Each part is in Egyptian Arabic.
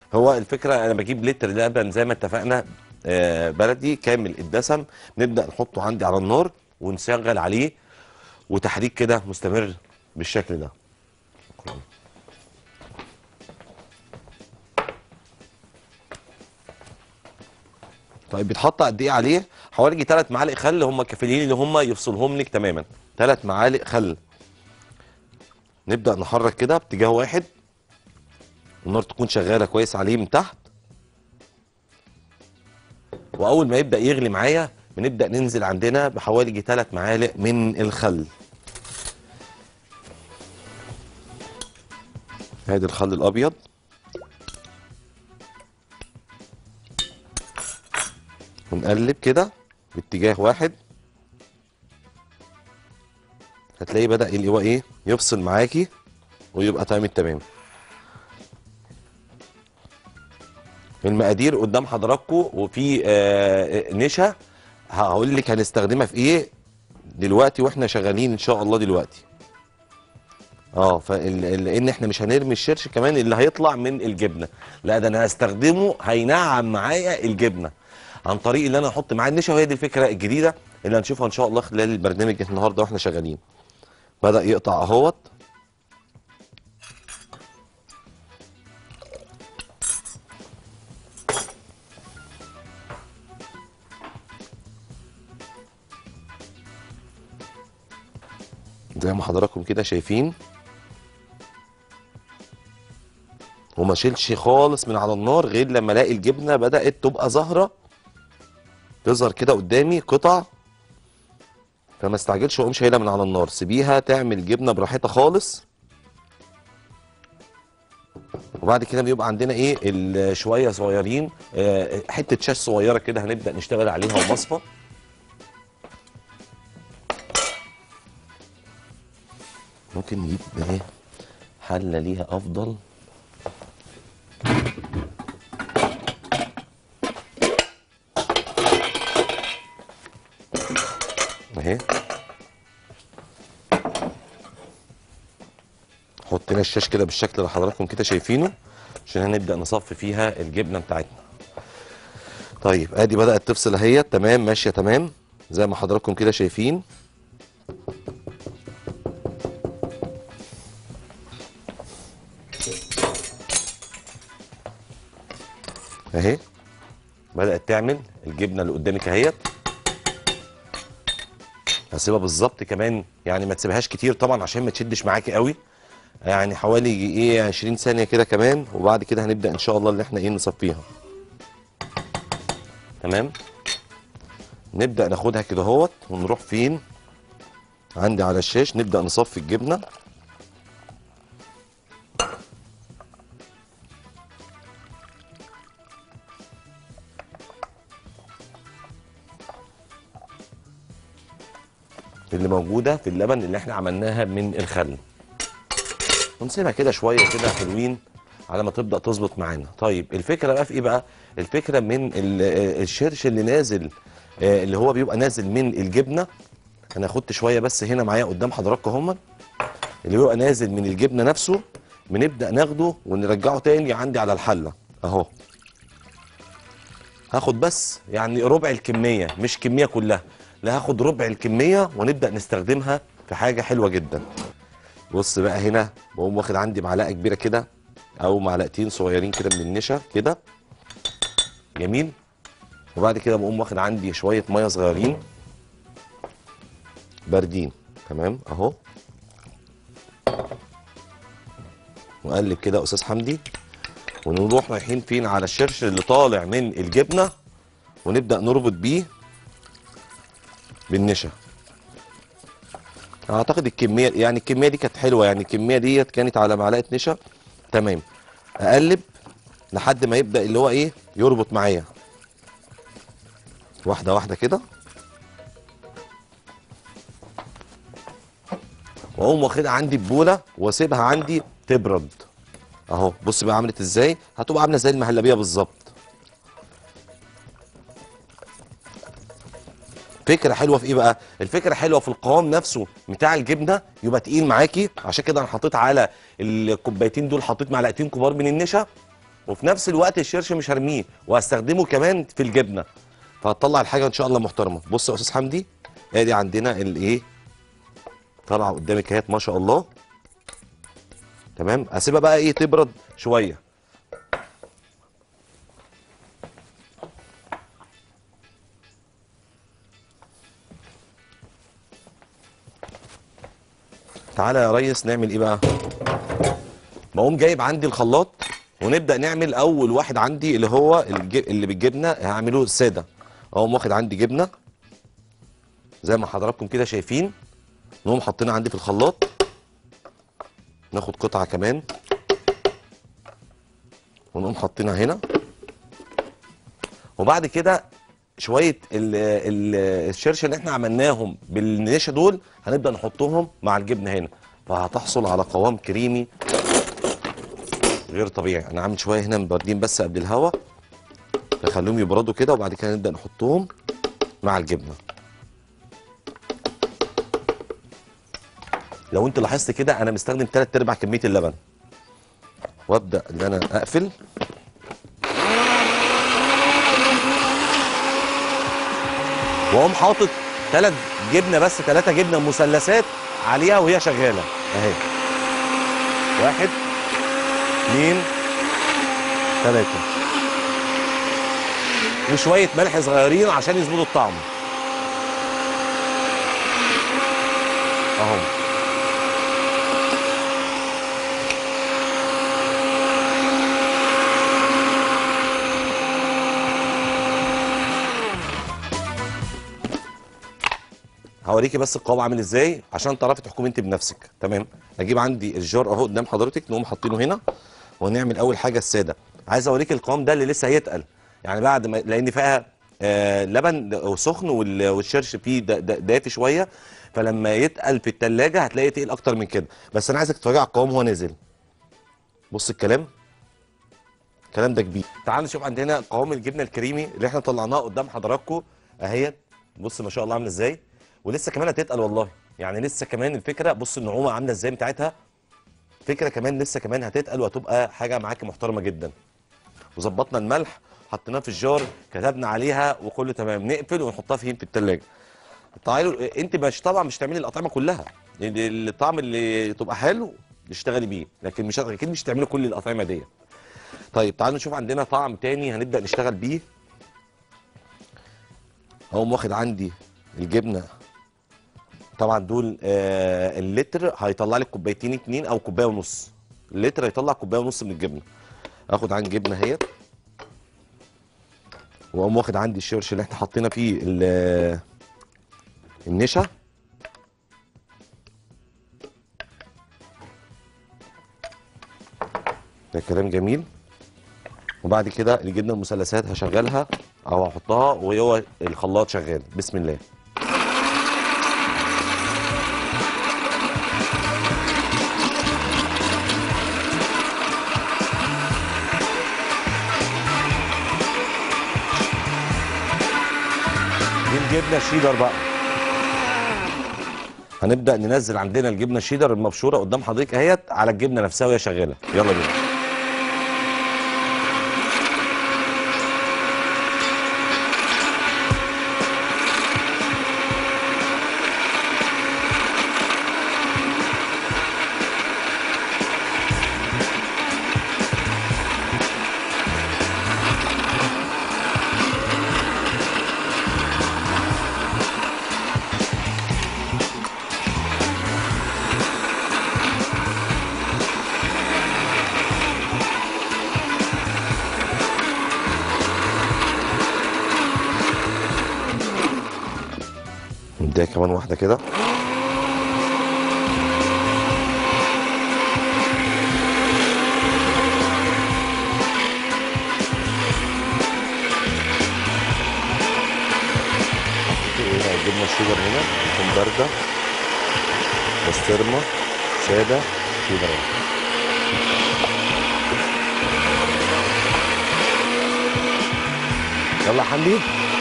هو الفكره انا بجيب لتر لبن زي ما اتفقنا آه، بلدي كامل الدسم نبدا نحطه عندي على النار ونشغل عليه وتحريك كده مستمر بالشكل ده طيب بيتحط قد ايه عليه حوالي 3 معالق خل هم كفيلين اللي هم يفصلهم لك تماما 3 معالق خل نبدا نحرك كده باتجاه واحد النار تكون شغاله كويس عليه من تحت واول ما يبدا يغلي معايا بنبدا ننزل عندنا بحوالي 3 معالق من الخل ادي الخل الابيض ونقلب كده باتجاه واحد هتلاقيه بدا اللي هو ايه يفصل معاكي ويبقى تمام التمام المقادير قدام حضراتكم وفي آه، نشا هقول لك هنستخدمها في ايه دلوقتي واحنا شغالين ان شاء الله دلوقتي اه فلان احنا مش هنرمي الشرش كمان اللي هيطلع من الجبنه لا ده انا هستخدمه هينعم معايا الجبنه عن طريق اللي انا احط معاه النشا وهي دي الفكره الجديده اللي هنشوفها ان شاء الله خلال البرنامج النهارده واحنا شغالين بدا يقطع اهوت زي ما حضراتكم كده شايفين وما شيلش خالص من على النار غير لما الاقي الجبنه بدات تبقى ظاهره تظهر كده قدامي قطع فما استعجلش واقوم شايلها من على النار سيبيها تعمل جبنه براحتها خالص وبعد كده بيبقى عندنا ايه ال- شويه صغيرين آه، حته شاش صغيره كده هنبدا نشتغل عليها ومصفى ممكن نجيب ايه حله ليها افضل اهي حطينا الشاش كده بالشكل اللي حضراتكم كده شايفينه عشان هنبدا نصفي فيها الجبنه بتاعتنا طيب ادي بدات تفصل اهي تمام ماشيه تمام زي ما حضراتكم كده شايفين اهي بدات تعمل الجبنه اللي قدامك اهيت هسيبها بالظبط كمان يعني ما تسيبهاش كتير طبعا عشان ما تشدش معاكي قوي يعني حوالي ايه 20 ثانيه كده كمان وبعد كده هنبدا ان شاء الله اللي احنا ايه نصفيها تمام نبدا ناخدها كده اهوت ونروح فين عندي على الشاش نبدا نصفي الجبنه اللي موجوده في اللبن اللي احنا عملناها من الخل ونسيبها كده شويه كده حلوين على ما تبدا تظبط معانا طيب الفكره بقى في ايه بقى الفكره من ال- آه، الشرش اللي نازل آه، اللي هو بيبقى نازل من الجبنه انا خدت شويه بس هنا معايا قدام حضراتكم هم اللي بيبقى نازل من الجبنه نفسه بنبدا ناخده ونرجعه تاني عندي على الحله اهو هاخد بس يعني ربع الكميه مش كميه كلها لا هاخد ربع الكميه ونبدا نستخدمها في حاجه حلوه جدا بص بقى هنا بقوم واخد عندي معلقه كبيره كده او معلقتين صغيرين كده من النشا كده جميل وبعد كده بقوم واخد عندي شويه ميه صغيرين باردين تمام اهو وقلب كده يا استاذ حمدي ونروح رايحين فين على الشرش اللي طالع من الجبنه ونبدا نربط بيه بالنشا اعتقد الكميه يعني الكميه دي كانت حلوه يعني الكميه ديت كانت على معلقه نشا تمام اقلب لحد ما يبدا اللي هو ايه يربط معايا واحده واحده كده واقوم واخدها عندي ببوله واسيبها عندي تبرد اهو بص بقى عملت ازاي هتبقى عامله زي المهلبيه بالظبط فكره حلوه في ايه بقى الفكره حلوه في القوام نفسه بتاع الجبنه يبقى تقيل معاكي عشان كده انا حطيت على الكوبايتين دول حطيت معلقتين كبار من النشا وفي نفس الوقت الشرش مش هرميه وهستخدمه كمان في الجبنه فهتطلع الحاجه ان شاء الله محترمه بص يا استاذ حمدي ادي عندنا الايه طالعه قدامك اهيت ما شاء الله تمام اسيبها بقى ايه تبرد شويه تعالى يا ريس نعمل ايه بقى بقوم جايب عندي الخلاط ونبدا نعمل اول واحد عندي اللي هو الج... اللي بالجبنه هعمله ساده اقوم واخد عندي جبنه زي ما حضراتكم كده شايفين نقوم حاطينها عندي في الخلاط ناخد قطعه كمان ونقوم حاطينها هنا وبعد كده شويه ال ال الشرش اللي احنا عملناهم بالنشا دول هنبدا نحطهم مع الجبنه هنا فهتحصل على قوام كريمي غير طبيعي انا عامل شويه هنا مبردين بس قبل الهوا نخليهم يبردوا كده وبعد كده نبدا نحطهم مع الجبنه لو انت لاحظت كده انا مستخدم 3 ارباع كميه اللبن وابدا ان انا اقفل واقوم حاطط ثلاث جبنه بس ثلاثه جبنه مثلثات عليها وهي شغاله اهي واحد اثنين ثلاثه وشويه ملح صغيرين عشان يظبطوا الطعم اهو هوريكي بس القوام عامل ازاي عشان تعرفي تحكمي انت بنفسك تمام اجيب عندي الجار اهو قدام حضرتك نقوم حاطينه هنا ونعمل اول حاجه الساده عايز اوريك القوام ده اللي لسه هيتقل يعني بعد ما لان فيها آه لبن سخن وال- والشرش فيه دا- دا- دافي شويه فلما يتقل في التلاجة هتلاقيه تقيل اكتر من كده بس انا عايزك تتفرجي على القوام وهو نازل بص الكلام الكلام ده كبير تعالوا نشوف عندنا قوام الجبنه الكريمي اللي احنا طلعناه قدام حضراتكم اهيت بص ما شاء الله عامله ازاي ولسه كمان هتتقل والله يعني لسه كمان الفكره بص النعومه عامله ازاي بتاعتها فكره كمان لسه كمان هتتقل وهتبقى حاجه معاكي محترمه جدا وظبطنا الملح حطيناه في الجار كتبنا عليها وكله تمام نقفل ونحطها فين في التلاجة تعالوا انت مش طبعا مش تعملي الاطعمه كلها لأن الطعم اللي تبقى حلو تشتغلي بيه لكن مش اكيد مش تعملي كل الاطعمه ديت طيب تعالوا نشوف عندنا طعم تاني هنبدا نشتغل بيه اقوم واخد عندي الجبنه طبعا دول آه اللتر هيطلع لك كوبايتين اتنين او كوبايه ونص اللتر هيطلع كوبايه ونص من الجبنه اخد عندي جبنه اهيت واقوم واخد عندي الشرش اللي احنا حطينا فيه ال- النشا ده كلام جميل وبعد كده الجبنه المثلثات هشغلها او هحطها وهو الخلاط شغال بسم الله دي الجبنه الشيدر بقى هنبدا ننزل عندنا الجبنه الشيدر المبشوره قدام حضرتك اهيت على الجبنه نفسها وهي شغاله يلا بينا نديها كمان واحده كده هنا الجبنه الشيدر هنا تكون بارده بسطرمه ساده شيدر يلا يا حمدي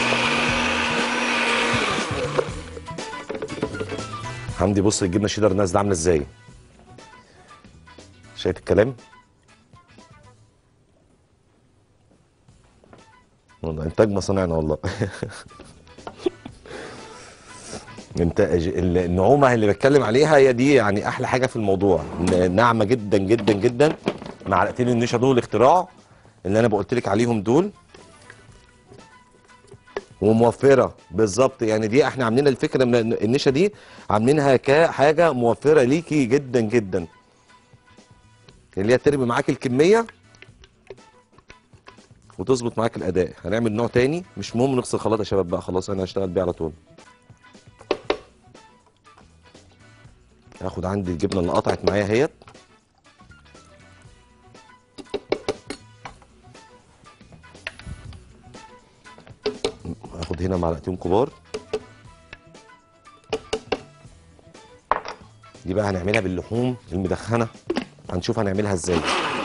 حمدي بص الجبنه الشيدر نازله عامله ازاي شايف الكلام والله انتاج مصانعنا والله انت ال- النعومه اللي بتكلم عليها هي دي يعني احلى حاجه في الموضوع ن- ناعمه جدا جدا جدا معلقتين النشا دول اختراع اللي انا بقولت لك عليهم دول وموفره بالظبط يعني دي احنا عاملين الفكره من الن- النشا دي عاملينها كحاجه موفره ليكي جدا جدا اللي هي ترمي معاك الكميه وتظبط معاك الاداء هنعمل نوع تاني مش مهم نغسل خلاط يا شباب بقى خلاص انا هشتغل بيه على طول هاخد عندي الجبنه اللي قطعت معايا اهيت هاخد هنا معلقتين كبار دي بقى هنعملها باللحوم المدخنه هنشوف هنعملها ازاي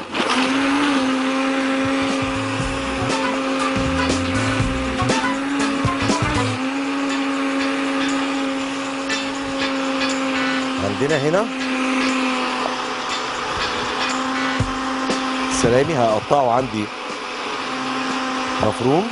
عندنا هنا السلامي هقطعه عندي مفروم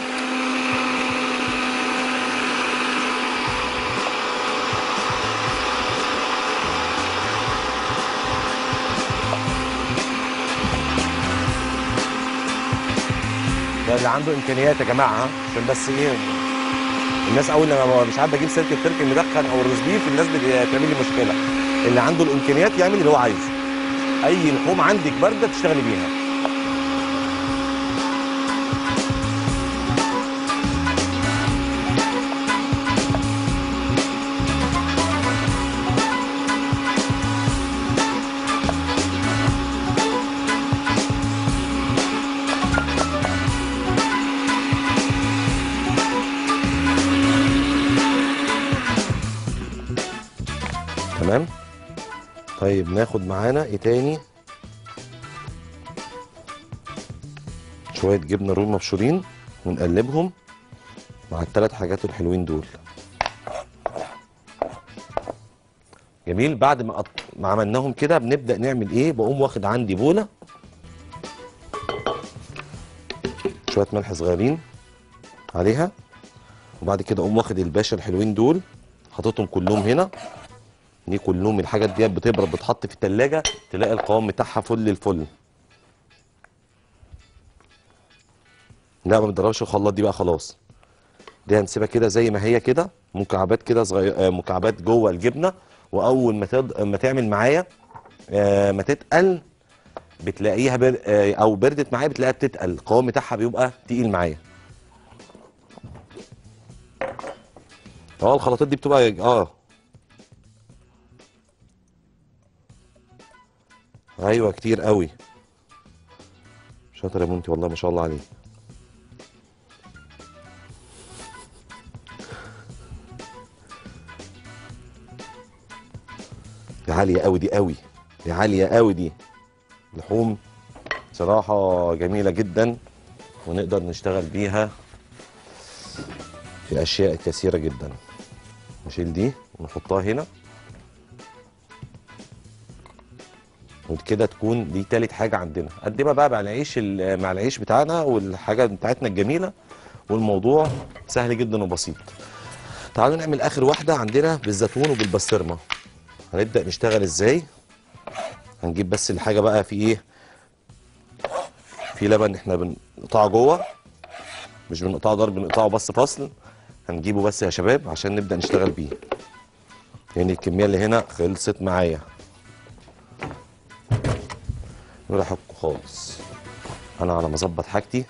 ده اللي عنده امكانيات يا جماعه ها؟ عشان بس ايه الناس اول لما مش عارف اجيب سلك الترك المدخن او الروز بيف الناس بتعمل لي مشكله اللي عنده الامكانيات يعمل اللي هو عايزه اي لحوم عندك بارده تشتغلي بيها تمام طيب ناخد معانا ايه تاني شويه جبنه رومي مبشورين ونقلبهم مع الثلاث حاجات الحلوين دول جميل بعد ما, قط... ما عملناهم كده بنبدا نعمل ايه بقوم واخد عندي بوله شويه ملح صغيرين عليها وبعد كده اقوم واخد الباشا الحلوين دول حاططهم كلهم هنا دي كلهم الحاجات ديت بتبرد بتحط في التلاجة تلاقي القوام بتاعها فل الفل لا ما بتضربش الخلاط دي بقى خلاص دي هنسيبها كده زي ما هي كده مكعبات كده صغير آه، مكعبات جوه الجبنه واول ما تد... ما تعمل معايا آه، ما تتقل بتلاقيها بر... آه، او بردت معايا بتلاقيها بتتقل القوام بتاعها بيبقى تقيل معايا اه الخلطات دي بتبقى اه ايوه كتير قوي شاطر يا مونتي والله ما شاء الله عليك دي عالية قوي دي قوي دي عالية قوي دي لحوم صراحة جميلة جدا ونقدر نشتغل بيها في أشياء كثيرة جدا نشيل دي ونحطها هنا وكده تكون دي تالت حاجة عندنا قدمها بقى مع العيش ال- مع العيش بتاعنا والحاجة بتاعتنا الجميلة والموضوع سهل جدا وبسيط تعالوا نعمل آخر واحدة عندنا بالزيتون وبالبسطرمة هنبدأ نشتغل ازاي هنجيب بس الحاجة بقى في ايه في لبن احنا بنقطعه جوه مش بنقطعه ضرب بنقطعه بس فصل هنجيبه بس يا شباب عشان نبدأ نشتغل بيه يعني الكمية اللي هنا خلصت معايا ولا احكه خالص انا على ما اظبط حاجتي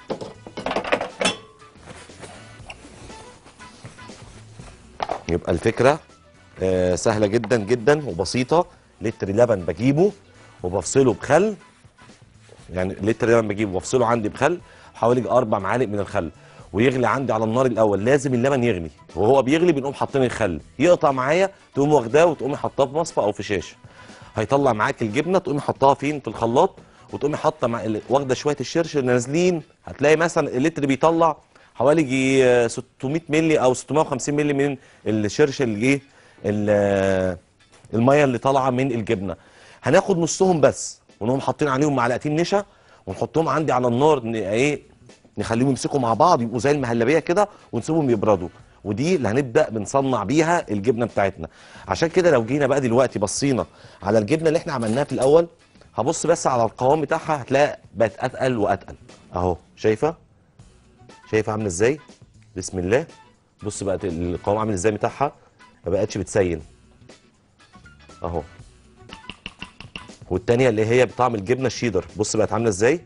يبقى الفكره آه، سهله جدا جدا وبسيطه لتر لبن بجيبه وبفصله بخل يعني لتر لبن بجيبه وبفصله عندي بخل حوالي اربع معالق من الخل ويغلي عندي على النار الاول لازم اللبن يغلي وهو بيغلي بنقوم حاطين الخل يقطع معايا تقوم واخداه وتقومي حاطاه في مصفى او في شاشه هيطلع معاك الجبنه تقومي حطها فين في الخلاط وتقومي حاطه مع ال- واخده شويه الشرشر نازلين هتلاقي مثلا اللتر بيطلع حوالي يجي آه، 600 مللي او 650 مللي من الشرشر اللي ايه ال- آه، الميه اللي طالعه من الجبنه هناخد نصهم بس ونقوم حاطين عليهم معلقتين نشا ونحطهم عندي على النار ن- ايه نخليهم يمسكوا مع بعض يبقوا زي المهلبيه كده ونسيبهم يبردوا ودي اللي هنبدا بنصنع بيها الجبنه بتاعتنا عشان كده لو جينا بقى دلوقتي بصينا على الجبنه اللي احنا عملناها في الاول هبص بس على القوام بتاعها هتلاقي بقت اتقل واتقل اهو شايفه شايفه عامله ازاي بسم الله بص بقت القوام عامل ازاي بتاعها ما بقتش بتسيل اهو والتانية اللي هي بطعم الجبنه الشيدر بص بقت عامله ازاي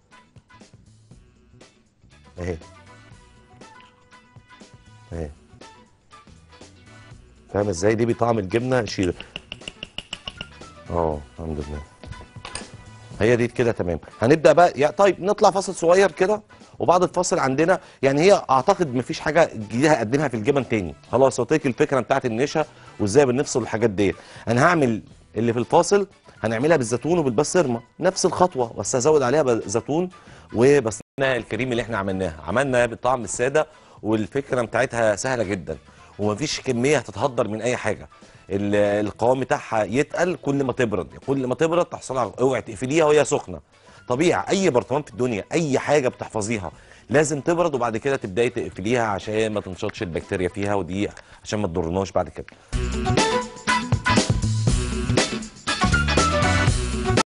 اهي اهي فاهم ازاي دي بطعم الجبنه الشيدر اه الحمد لله هي دي كده تمام هنبدا بقى يا طيب نطلع فاصل صغير كده وبعد الفاصل عندنا يعني هي اعتقد مفيش حاجه جديده هقدمها في الجبن تاني خلاص قلت لك الفكره بتاعت النشا وازاي بنفصل الحاجات ديت انا هعمل اللي في الفاصل هنعملها بالزيتون وبالبسطرمه نفس الخطوه بس هزود عليها بقى زيتون وبسطرمه الكريم اللي احنا عملناها عملنا بالطعم الساده والفكره بتاعتها سهله جدا ومفيش كميه هتتهدر من اي حاجه ال- القوام بتاعها يتقل كل ما تبرد كل ما تبرد تحصل على اوعي تقفليها وهي سخنه طبيعي اي برطمان في الدنيا اي حاجه بتحفظيها لازم تبرد وبعد كده تبداي تقفليها عشان ما تنشطش البكتيريا فيها ودي عشان ما تضرناش بعد كده